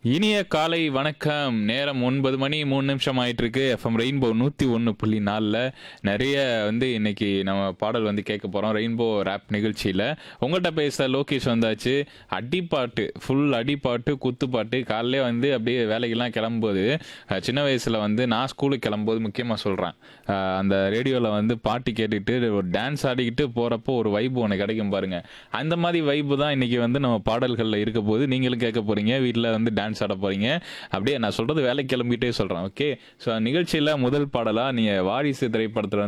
இனிய காலை வணக்கம் நேரம் ஒன்பது மணி மூணு நிமிஷம் ஆயிட்டு இருக்கு எஃப்எம் ரெயின்போ நூற்றி ஒன்று புள்ளி நாலில் நிறைய வந்து இன்னைக்கு நம்ம பாடல் வந்து கேட்க போகிறோம் ரெயின்போ ரேப் நிகழ்ச்சியில் உங்கள்கிட்ட பேச லோகேஷ் வந்தாச்சு அடிப்பாட்டு ஃபுல் அடிப்பாட்டு குத்துப்பாட்டு காலையிலே வந்து அப்படியே வேலைக்கெல்லாம் கிளம்பும்போது அஹ், சின்ன வயசில் வந்து நான் ஸ்கூலுக்கு கிளம்பும்போது முக்கியமாக சொல்கிறேன் அந்த ரேடியோவில் வந்து பாட்டு கேட்டுக்கிட்டு ஒரு டான்ஸ் ஆடிக்கிட்டு போகிறப்போ ஒரு வைப்பு ஒன்று கிடைக்கும் பாருங்க அந்த மாதிரி வைப்பு தான் இன்னைக்கு வந்து நம்ம பாடல்களில் இருக்க போது நீங்களும் கேட்க போறீங்க வீட்டில் வந்து டான்ஸ் ஆட போறீங்க அப்படியே நான் சொல்றது வேலைக்கு கிளம்பிட்டே சொல்றேன் ஓகே ஸோ நிகழ்ச்சியில் முதல் பாடலா நீங்க வாரிசு திரைப்படத்தில்